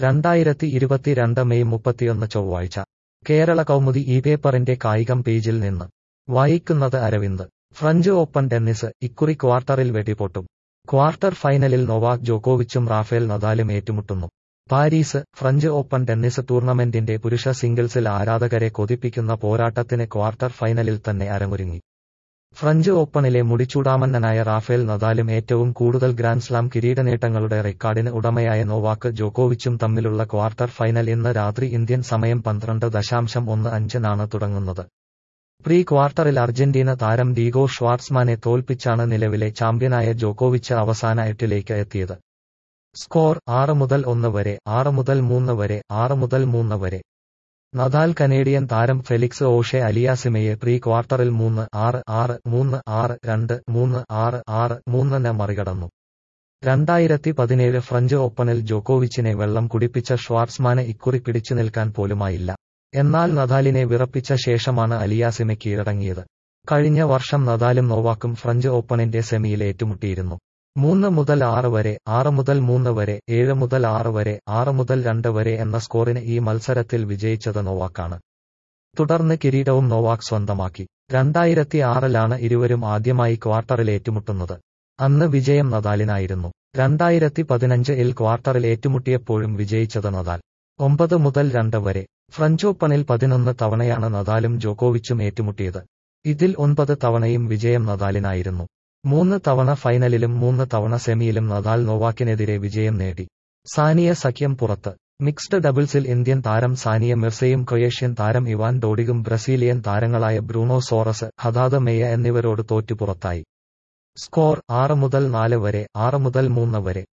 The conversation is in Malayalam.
രണ്ടായിരത്തി ഇരുപത്തിരണ്ട് മെയ് മുപ്പത്തിയൊന്ന് ചൊവ്വാഴ്ച കേരള കൗമുദി ഈ പേപ്പറിന്റെ കായികം പേജിൽ നിന്ന് വായിക്കുന്നത് അരവിന്ദ് ഫ്രഞ്ച് ഓപ്പൺ ടെന്നീസ് ഇക്കുറി ക്വാർട്ടറിൽ വെടിപൊട്ടും ക്വാർട്ടർ ഫൈനലിൽ നൊവാക് ജോക്കോവിച്ചും റാഫേൽ നദാലും ഏറ്റുമുട്ടുന്നു പാരീസ് ഫ്രഞ്ച് ഓപ്പൺ ടെന്നീസ് ടൂർണമെന്റിന്റെ പുരുഷ സിംഗിൾസിൽ ആരാധകരെ കൊതിപ്പിക്കുന്ന പോരാട്ടത്തിന് ക്വാർട്ടർ ഫൈനലിൽ തന്നെ അരങ്ങൊരുങ്ങി ഫ്രഞ്ച് ഓപ്പണിലെ മുടിച്ചൂടാമന്നനായ റാഫേൽ നദാലും ഏറ്റവും കൂടുതൽ ഗ്രാൻഡ്സ്ലാം കിരീടനേട്ടങ്ങളുടെ റെക്കോർഡിന് ഉടമയായ നോവാക്ക് ജോക്കോവിച്ചും തമ്മിലുള്ള ക്വാർട്ടർ ഫൈനൽ ഇന്ന് രാത്രി ഇന്ത്യൻ സമയം പന്ത്രണ്ട് ദശാംശം ഒന്ന് അഞ്ചിനാണ് തുടങ്ങുന്നത് പ്രീ ക്വാർട്ടറിൽ അർജന്റീന താരം ഡീഗോ ഷ്വാർട്സ്മാനെ തോൽപ്പിച്ചാണ് നിലവിലെ ചാമ്പ്യനായ ജോക്കോവിച്ച് അവസാന എട്ടിലേക്ക് എത്തിയത് സ്കോർ ആറ് മുതൽ ഒന്ന് വരെ ആറ് മുതൽ മൂന്ന് വരെ ആറ് മുതൽ മൂന്ന് വരെ നദാൽ കനേഡിയൻ താരം ഫെലിക്സ് ഓഷെ അലിയാസിമയെ പ്രീ ക്വാർട്ടറിൽ മൂന്ന് ആറ് ആറ് മൂന്ന് ആറ് രണ്ട് മൂന്ന് ആറ് ആറ് മൂന്നിന് മറികടന്നു രണ്ടായിരത്തി പതിനേഴ് ഫ്രഞ്ച് ഓപ്പണിൽ ജോക്കോവിച്ചിനെ വെള്ളം കുടിപ്പിച്ച ഷ്വാർട്സ്മാന് ഇക്കുറി പിടിച്ചു നിൽക്കാൻ പോലുമായില്ല എന്നാൽ നദാലിനെ വിറപ്പിച്ച ശേഷമാണ് അലിയാസിമെ കീഴടങ്ങിയത് കഴിഞ്ഞ വർഷം നദാലും നോവാക്കും ഫ്രഞ്ച് ഓപ്പണിന്റെ സെമിയിൽ ഏറ്റുമുട്ടിയിരുന്നു മൂന്ന് മുതൽ ആറ് വരെ ആറ് മുതൽ മൂന്ന് വരെ ഏഴ് മുതൽ ആറ് വരെ ആറ് മുതൽ രണ്ട് വരെ എന്ന സ്കോറിന് ഈ മത്സരത്തിൽ വിജയിച്ചത് നോവാക്കാണ് തുടർന്ന് കിരീടവും നോവാക് സ്വന്തമാക്കി രണ്ടായിരത്തി ആറിലാണ് ഇരുവരും ആദ്യമായി ക്വാർട്ടറിൽ ഏറ്റുമുട്ടുന്നത് അന്ന് വിജയം നദാലിനായിരുന്നു രണ്ടായിരത്തി പതിനഞ്ച് ഇൽ ക്വാർട്ടറിൽ ഏറ്റുമുട്ടിയപ്പോഴും വിജയിച്ചത് നദാൽ ഒമ്പത് മുതൽ രണ്ട് വരെ ഫ്രഞ്ച് ഓപ്പണിൽ പതിനൊന്ന് തവണയാണ് നദാലും ജോക്കോവിച്ചും ഏറ്റുമുട്ടിയത് ഇതിൽ ഒൻപത് തവണയും വിജയം നദാലിനായിരുന്നു മൂന്ന് തവണ ഫൈനലിലും മൂന്ന് തവണ സെമിയിലും നദാൽ നോവാക്കിനെതിരെ വിജയം നേടി സാനിയ സഖ്യം പുറത്ത് മിക്സ്ഡ് ഡബിൾസിൽ ഇന്ത്യൻ താരം സാനിയ മിർസയും ക്രൊയേഷ്യൻ താരം ഇവാൻ ഡോഡിഗും ബ്രസീലിയൻ താരങ്ങളായ ബ്രൂണോ സോറസ് ഹദാദ മേയ എന്നിവരോട് തോറ്റു പുറത്തായി സ്കോർ ആറ് മുതൽ നാല് വരെ ആറ് മുതൽ മൂന്ന് വരെ